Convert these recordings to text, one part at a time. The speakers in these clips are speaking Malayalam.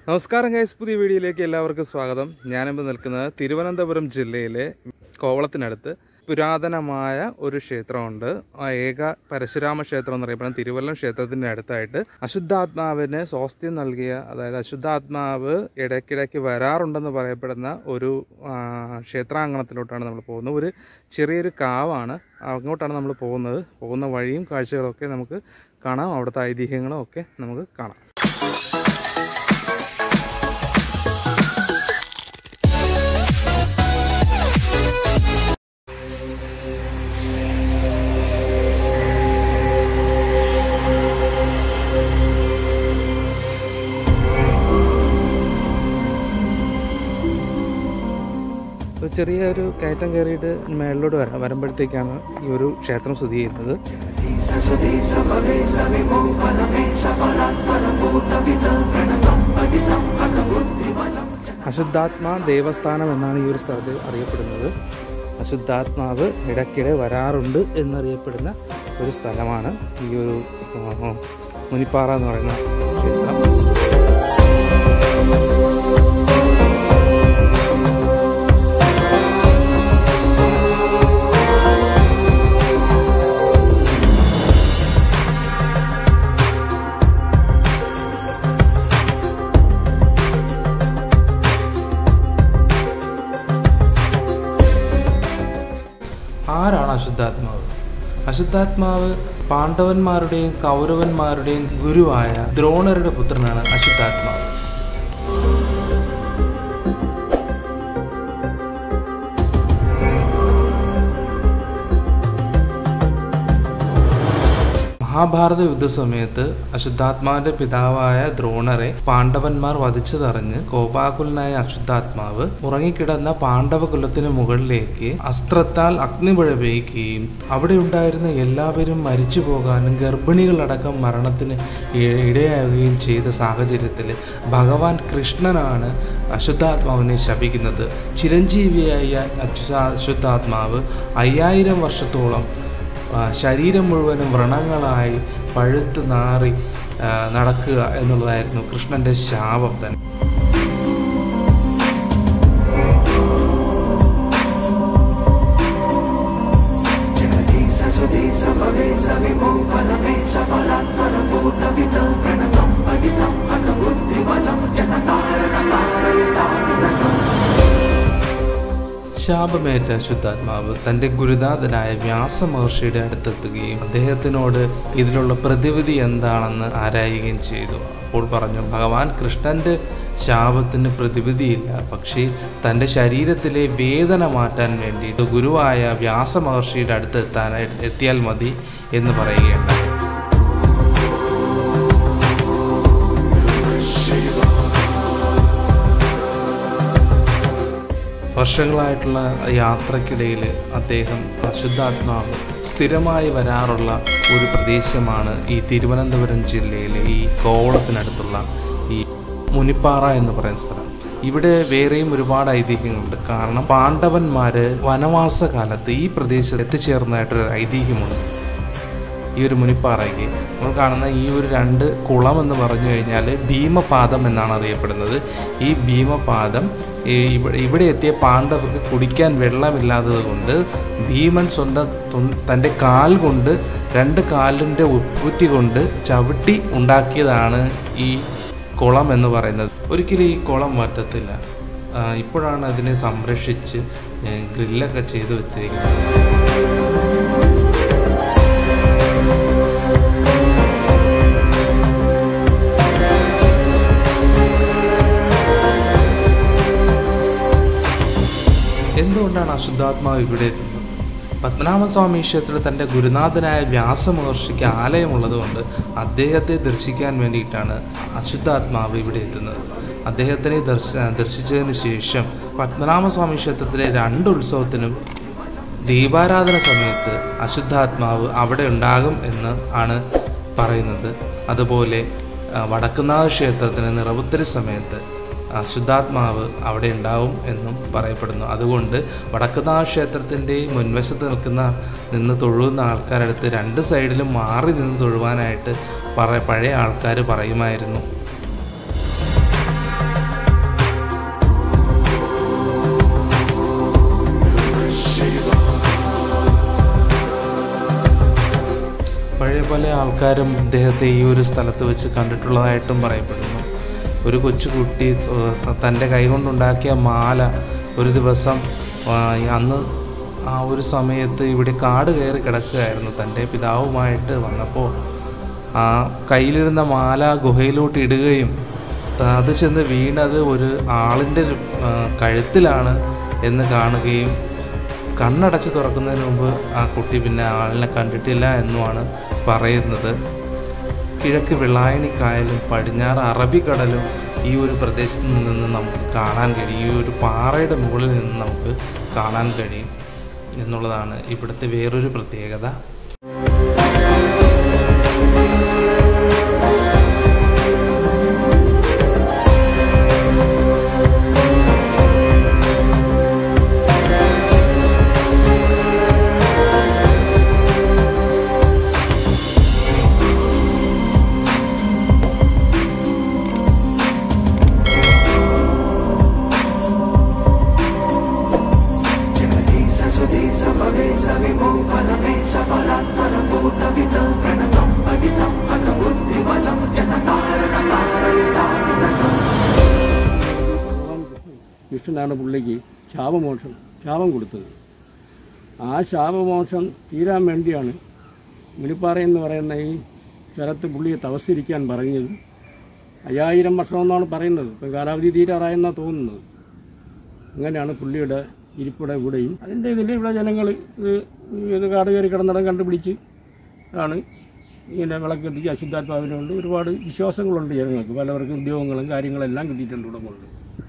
നമസ്കാരം ഗൈസ് പുതിയ വീഡിയോയിലേക്ക് എല്ലാവർക്കും സ്വാഗതം ഞാനിപ്പോൾ നിൽക്കുന്നത് തിരുവനന്തപുരം ജില്ലയിലെ കോവളത്തിനടുത്ത് പുരാതനമായ ഒരു ക്ഷേത്രമുണ്ട് ആ ഏക പരശുരാമ ക്ഷേത്രം എന്നറിയപ്പെടുന്ന തിരുവല്ലം ക്ഷേത്രത്തിൻ്റെ അടുത്തായിട്ട് അശുദ്ധാത്മാവിന് സ്വാസ്ഥ്യം നൽകിയ അതായത് അശുദ്ധാത്മാവ് ഇടയ്ക്കിടയ്ക്ക് വരാറുണ്ടെന്ന് പറയപ്പെടുന്ന ഒരു ആ, ക്ഷേത്രാങ്കണത്തിലോട്ടാണ് നമ്മൾ പോകുന്നത് ഒരു ചെറിയൊരു കാവാണ് അങ്ങോട്ടാണ് നമ്മൾ പോകുന്നത് പോകുന്ന വഴിയും കാഴ്ചകളൊക്കെ നമുക്ക് കാണാം അവിടുത്തെ ഐതിഹ്യങ്ങളും ഒക്കെ നമുക്ക് കാണാം ഒരു ചെറിയൊരു കയറ്റം കയറിയിട്ട് മേളിലോട്ട് വരാം വരുമ്പോഴത്തേക്കാണ് ഈ ഒരു ക്ഷേത്രം സ്ഥിതി ചെയ്യുന്നത് അശുദ്ധാത്മാ ദേവസ്ഥാനം എന്നാണ് ഈ ഒരു സ്ഥലത്ത് അറിയപ്പെടുന്നത് അശുദ്ധാത്മാവ് ഇടയ്ക്കിടെ വരാറുണ്ട് എന്നറിയപ്പെടുന്ന ഒരു സ്ഥലമാണ് ഈ ഒരു ആ, മുനിപ്പാറ എന്ന് പറയുന്ന ക്ഷേത്രം ആരാണ് അശുദ്ധാത്മാവ് അശുദ്ധാത്മാവ് പാണ്ഡവന്മാരുടെയും കൗരവന്മാരുടെയും ഗുരുവായ ദ്രോണരുടെ പുത്രനാണ് അശുദ്ധാത്മാവ് മഹാഭാരത യുദ്ധസമയത്ത് അശുദ്ധാത്മാവിന്റെ പിതാവായ ദ്രോണരെ പാണ്ഡവന്മാർ വധിച്ചതറിഞ്ഞ് കോപാകുലനായ അശുദ്ധാത്മാവ് ഉറങ്ങിക്കിടന്ന പാണ്ഡവ കുലത്തിന് മുകളിലേക്ക് അസ്ത്രത്താൽ അഗ്നിപുഴ പെയ്യുകയും അവിടെ ഉണ്ടായിരുന്ന എല്ലാവരും മരിച്ചു പോകാനും ഗർഭിണികളടക്കം മരണത്തിന് ഇ- ഇടയാവുകയും ചെയ്ത സാഹചര്യത്തിൽ ഭഗവാൻ കൃഷ്ണനാണ് അശുദ്ധാത്മാവിനെ ശപിക്കുന്നത് ചിരഞ്ജീവിയായ അച്യുത അശുദ്ധാത്മാവ് അയ്യായിരം വർഷത്തോളം ആ, ശരീരം മുഴുവനും വ്രണങ്ങളായി പഴുത്ത് നാറി ആ, നടക്കുക എന്നുള്ളതായിരുന്നു കൃഷ്ണന്റെ ശാപം തന്നെ ശാപമേറ്റ അശുദ്ധാത്മാവ് തൻ്റെ ഗുരുനാഥനായ വ്യാസ മഹർഷിയുടെ അടുത്തെത്തുകയും അദ്ദേഹത്തിനോട് ഇതിലുള്ള പ്രതിവിധി എന്താണെന്ന് ആരായുകയും ചെയ്തു അപ്പോൾ പറഞ്ഞു ഭഗവാൻ കൃഷ്ണന്റെ ശാപത്തിന് പ്രതിവിധിയില്ല പക്ഷേ തൻ്റെ ശരീരത്തിലെ വേദന മാറ്റാൻ വേണ്ടിയിട്ട് ഗുരുവായ വ്യാസ മഹർഷിയുടെ അടുത്ത് എത്താനായിട്ട് എത്തിയാൽ മതി എന്ന് പറയുകയുണ്ടായി വർഷങ്ങളായിട്ടുള്ള യാത്രക്കിടയിൽ അദ്ദേഹം അശുദ്ധാത്മാവ് സ്ഥിരമായി വരാറുള്ള ഒരു പ്രദേശമാണ് ഈ തിരുവനന്തപുരം ജില്ലയിലെ ഈ കോവളത്തിനടുത്തുള്ള ഈ മുനിപ്പാറ എന്ന് പറയുന്ന സ്ഥലം ഇവിടെ വേറെയും ഒരുപാട് ഐതിഹ്യങ്ങളുണ്ട് കാരണം പാണ്ഡവന്മാര് വനവാസ കാലത്ത് ഈ പ്രദേശത്ത് എത്തിച്ചേർന്നതായിട്ടൊരു ഐതിഹ്യമുണ്ട് ഈ ഒരു മുനിപ്പാറയ്ക്ക് നമ്മൾ കാണുന്ന ഈ ഒരു രണ്ട് കുളം എന്ന് പറഞ്ഞു കഴിഞ്ഞാൽ ഭീമപാദം എന്നാണ് അറിയപ്പെടുന്നത് ഈ ഭീമപാദം ഈ ഇവിടെ ഇവിടെ എത്തിയ പാണ്ഡവർക്ക് കുടിക്കാൻ വെള്ളമില്ലാത്തത് കൊണ്ട് ഭീമൻ സ്വന്തം തൊ- തൻ്റെ കാൽ കൊണ്ട് രണ്ട് കാലിൻ്റെ ഉപ്പൂറ്റി കൊണ്ട് ചവിട്ടി ഉണ്ടാക്കിയതാണ് ഈ കുളം എന്ന് പറയുന്നത് ഒരിക്കലും ഈ കുളം മാറ്റത്തില്ല ആ, ഇപ്പോഴാണ് അതിനെ സംരക്ഷിച്ച് ഏ, ഗ്രില്ലൊക്കെ ചെയ്ത് വെച്ചിരിക്കുന്നത് എന്തുകൊണ്ടാണ് അശുദ്ധാത്മാവ് ഇവിടെ എത്തുന്നത് പത്മനാഭസ്വാമി ക്ഷേത്രത്തിൽ തൻ്റെ ഗുരുനാഥനായ വ്യാസമഹർഷിക്ക് ആലയമുള്ളതുകൊണ്ട് അദ്ദേഹത്തെ ദർശിക്കാൻ വേണ്ടിയിട്ടാണ് അശുദ്ധാത്മാവ് ഇവിടെ എത്തുന്നത് അദ്ദേഹത്തിനെ ദർശ ദർശിച്ചതിന് ശേഷം പത്മനാഭസ്വാമി ക്ഷേത്രത്തിലെ രണ്ട് ഉത്സവത്തിനും ദീപാരാധന സമയത്ത് അശുദ്ധാത്മാവ് അവിടെ ഉണ്ടാകും എന്ന് ആണ് പറയുന്നത് അതുപോലെ ആ, വടക്കുന്നാഥ ക്ഷേത്രത്തിന് നിറവുത്തരി സമയത്ത് അശുദ്ധാത്മാവ് അവിടെ ഉണ്ടാവും എന്നും പറയപ്പെടുന്നു അതുകൊണ്ട് വടക്കുന്നാഥ ക്ഷേത്രത്തിൻ്റെ മുൻവശത്ത് നിൽക്കുന്ന നിന്ന് തൊഴുന്ന ആൾക്കാരടുത്ത് രണ്ട് സൈഡിലും മാറി നിന്ന് തൊഴുവാനായിട്ട് പറ പഴയ ആൾക്കാർ പറയുമായിരുന്നു പല ആൾക്കാരും ഇദ്ദേഹത്തെ ഈ ഒരു സ്ഥലത്ത് വെച്ച് കണ്ടിട്ടുള്ളതായിട്ടും പറയപ്പെടുന്നു ഒരു കൊച്ചുകുട്ടി ഏഹ്, തൻ്റെ കൈകൊണ്ടുണ്ടാക്കിയ മാല ഒരു ദിവസം ആ, അന്ന് ആ ഒരു സമയത്ത് ഇവിടെ കാട് കയറി കിടക്കുകയായിരുന്നു തൻ്റെ പിതാവുമായിട്ട് വന്നപ്പോൾ ആ കയ്യിലിരുന്ന മാല ഗുഹയിലോട്ട് ഇടുകയും ത- അത് ചെന്ന് വീണത് ഒരു ആളിൻ്റെ ആ, കഴുത്തിലാണ് എന്ന് കാണുകയും കണ്ണടച്ച് തുറക്കുന്നതിന് മുമ്പ് ആ കുട്ടി പിന്നെ ആളിനെ കണ്ടിട്ടില്ല എന്നുമാണ് പറയുന്നത് കിഴക്ക് വെള്ളായണി കായലും പടിഞ്ഞാറ് അറബിക്കടലും ഈ ഒരു പ്രദേശത്ത് നിന്ന് നമുക്ക് കാണാൻ കഴിയും ഈ ഒരു പാറയുടെ മുകളിൽ നിന്ന് നമുക്ക് കാണാൻ കഴിയും എന്നുള്ളതാണ് ഇവിടുത്തെ വേറൊരു പ്രത്യേകത ഭഗവാൻ വിഷ്ണുനാണ് പുള്ളിക്ക് ശാപമോക്ഷം ശാപം കൊടുത്തത് ആ ശാപമോക്ഷം തീരാൻ വേണ്ടിയാണ് മുനിപ്പാറ എന്ന് പറയുന്ന ഈ സ്ഥലത്ത് പുള്ളിയെ തപസ്സിരിക്കാൻ പറഞ്ഞത് അയ്യായിരം വർഷമെന്നാണ് പറയുന്നത് ഇപ്പം കാലാവധി തീരാറായെന്നാണ് തോന്നുന്നത് അങ്ങനെയാണ് പുള്ളിയുടെ ഇരിപ്പിടെ ഇവിടെയും അതിൻ്റെ ഇതിൽ ഇവിടെ ജനങ്ങൾ ഇത് ഇത് കാട് കയറി കിടന്നിടം കണ്ടുപിടിച്ച് ആണ് ഇങ്ങനെ വിളക്ക് കത്തിച്ച് അശുദ്ധാത്മാവിനുണ്ട് ഒരുപാട് വിശ്വാസങ്ങളുണ്ട് ജനങ്ങൾക്ക് പലവർക്കും ഉദ്യോഗങ്ങളും കാര്യങ്ങളെല്ലാം കിട്ടിയിട്ടുണ്ട് ഇവിടെ കൊണ്ട്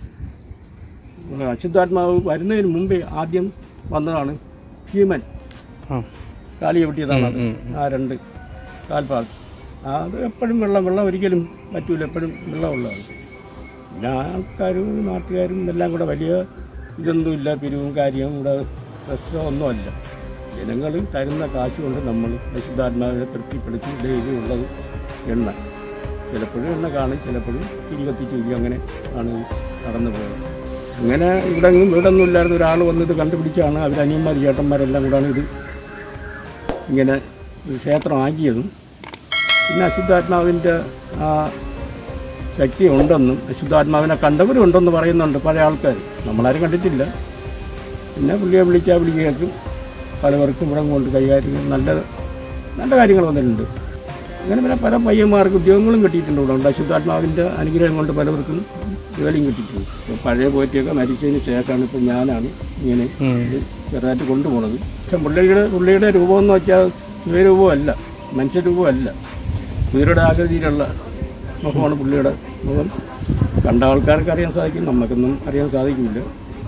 അശുദ്ധാത്മാവ് വരുന്നതിന് മുമ്പേ ആദ്യം വന്നതാണ് ഭീമൻ ആ കാലിയെ വെട്ടിയതാണ് അത് ആ രണ്ട് കാൽഭാഗം അത് എപ്പോഴും വെള്ളം വെള്ളം ഒരിക്കലും പറ്റൂല എപ്പോഴും വെള്ളമുള്ളതാണ് പിന്നെ ആൾക്കാരും നാട്ടുകാരും എല്ലാം കൂടെ വലിയ ഇതൊന്നുമില്ല പിരിവും കാര്യവും ഇവിടെ പ്രശ്നമൊന്നുമല്ല ജനങ്ങൾ തരുന്ന കാശ് കൊണ്ട് നമ്മൾ പരിശുദ്ധാത്മാവിനെ തൃപ്തിപ്പെടുത്തി ഡെയിലി ഉള്ളത് എണ്ണ ചിലപ്പോഴും എണ്ണ കാണും ചിലപ്പോഴും തിരി കത്തിച്ച് വയ്ക്കും അങ്ങനെ ആണ് ഇത് നടന്നു പോയത് അങ്ങനെ ഇവിടെ എങ്ങും വീടൊന്നും ഇല്ലായിരുന്നു ഒരാൾ വന്നിട്ട് കണ്ടുപിടിച്ചാണ് അവർ അനിയന്മാർ ചേട്ടന്മാരെല്ലാം കൂടാണ് ഇത് ഇങ്ങനെ ഒരു ക്ഷേത്രമാക്കിയതും പിന്നെ അശുദ്ധാത്മാവിൻ്റെ ആ ശക്തി ഉണ്ടെന്നും അശുദ്ധാത്മാവിനെ കണ്ടവരും ഉണ്ടെന്ന് പറയുന്നുണ്ട് പല ആൾക്കാർ നമ്മളാരും കണ്ടിട്ടില്ല പിന്നെ പുള്ളിയെ വിളിച്ചാൽ വിളി കേൾക്കും പലവർക്കും ഇവിടെ കൊണ്ട് കൈകാര്യം നല്ല നല്ല കാര്യങ്ങൾ വന്നിട്ടുണ്ട് അങ്ങനെ പിന്നെ പല പയ്യന്മാർക്ക് ഉദ്യോഗങ്ങളും കിട്ടിയിട്ടുണ്ട് ഇവിടെ ഉണ്ട് അശുദ്ധാത്മാവിൻ്റെ അനുഗ്രഹം കൊണ്ട് പലവർക്കും ജോലിയും കിട്ടിയിട്ടുണ്ട് ഇപ്പോൾ പഴയ പോയിട്ടൊക്കെ മരിച്ചതിന് ശേഷമാണ് ഇപ്പോൾ ഞാനാണ് ഇങ്ങനെ ഇത് ചെറുതായിട്ട് കൊണ്ടുപോണത് പക്ഷെ പുള്ളിയുടെ പുള്ളിയുടെ രൂപം എന്ന് വെച്ചാൽ ശിവരൂപമല്ല മനുഷ്യരൂപമല്ല കുതിരയുടെ ആകൃതിയിലുള്ള മുഖമാണ് പുള്ളിയുടെ മുഖം കണ്ട ആൾക്കാർക്ക് അറിയാൻ സാധിക്കും നമുക്കൊന്നും അറിയാൻ സാധിക്കില്ല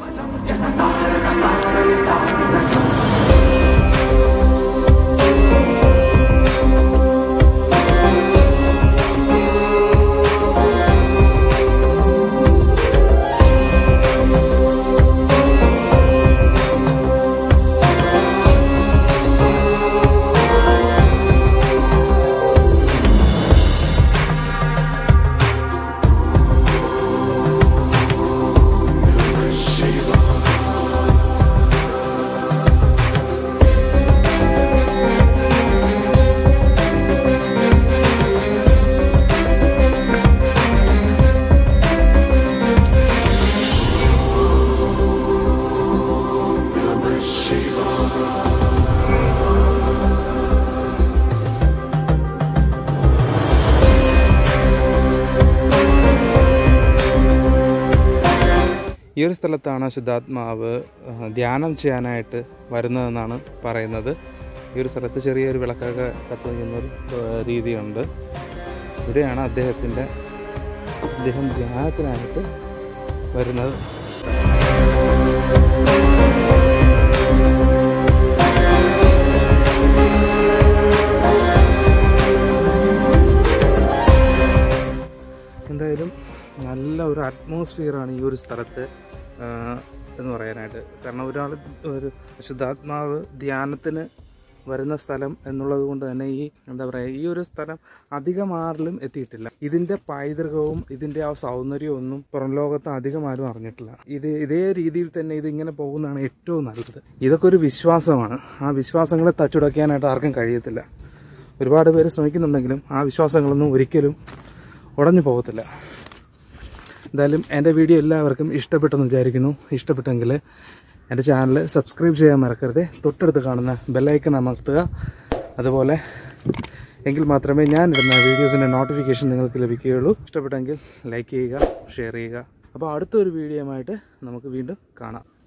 ഈ ഒരു സ്ഥലത്താണ് ശുദ്ധാത്മാവ് ആ, ധ്യാനം ചെയ്യാനായിട്ട് വരുന്നതെന്നാണ് പറയുന്നത് ഈ ഒരു സ്ഥലത്ത് ചെറിയൊരു വിളക്കൊക്കെ കത്തുന്ന ഒരു ആ, രീതിയുണ്ട് ഇവിടെയാണ് അദ്ദേഹത്തിൻ്റെ അദ്ദേഹം ധ്യാനത്തിനായിട്ട് വരുന്നത് എന്തായാലും നല്ല ഒരു അറ്റ്മോസ്ഫിയറാണ് ഈ ഒരു സ്ഥലത്ത് ആ, എന്ന് പറയാനായിട്ട് കാരണം ഒരാൾ ഒരു ശുദ്ധാത്മാവ് ധ്യാനത്തിന് വരുന്ന സ്ഥലം എന്നുള്ളത് കൊണ്ട് തന്നെ ഈ എന്താ പറയുക ഈ ഒരു സ്ഥലം അധികം ആരിലും എത്തിയിട്ടില്ല ഇതിൻ്റെ പൈതൃകവും ഇതിൻ്റെ ആ സൗന്ദര്യവും ഒന്നും പുറം ലോകത്ത് അധികം ആരും അറിഞ്ഞിട്ടില്ല ഇത് ഇതേ രീതിയിൽ തന്നെ ഇത് ഇങ്ങനെ പോകുന്നതാണ് ഏറ്റവും നല്ലത് ഇതൊക്കെ ഒരു വിശ്വാസമാണ് ആ വിശ്വാസങ്ങളെ തച്ചുടയ്ക്കാനായിട്ട് ആർക്കും കഴിയത്തില്ല ഒരുപാട് പേര് ശ്രമിക്കുന്നുണ്ടെങ്കിലും ആ വിശ്വാസങ്ങളൊന്നും ഒരിക്കലും ഉടഞ്ഞു പോകത്തില്ല എന്തായാലും എൻ്റെ വീഡിയോ എല്ലാവർക്കും ഇഷ്ടപ്പെട്ടെന്ന് വിചാരിക്കുന്നു ഇഷ്ടപ്പെട്ടെങ്കിൽ എൻ്റെ ചാനൽ സബ്സ്ക്രൈബ് ചെയ്യാൻ മറക്കരുത് തൊട്ടടുത്ത് കാണുന്ന ബെല്ലൈക്കൺ അമർത്തുക അതുപോലെ എങ്കിൽ മാത്രമേ ഞാൻ ഇടുന്ന വീഡിയോസിൻ്റെ നോട്ടിഫിക്കേഷൻ നിങ്ങൾക്ക് ലഭിക്കുകയുള്ളൂ ഇഷ്ടപ്പെട്ടെങ്കിൽ ലൈക്ക് ചെയ്യുക ഷെയർ ചെയ്യുക അപ്പോൾ അടുത്തൊരു വീഡിയോയുമായിട്ട് നമുക്ക് വീണ്ടും കാണാം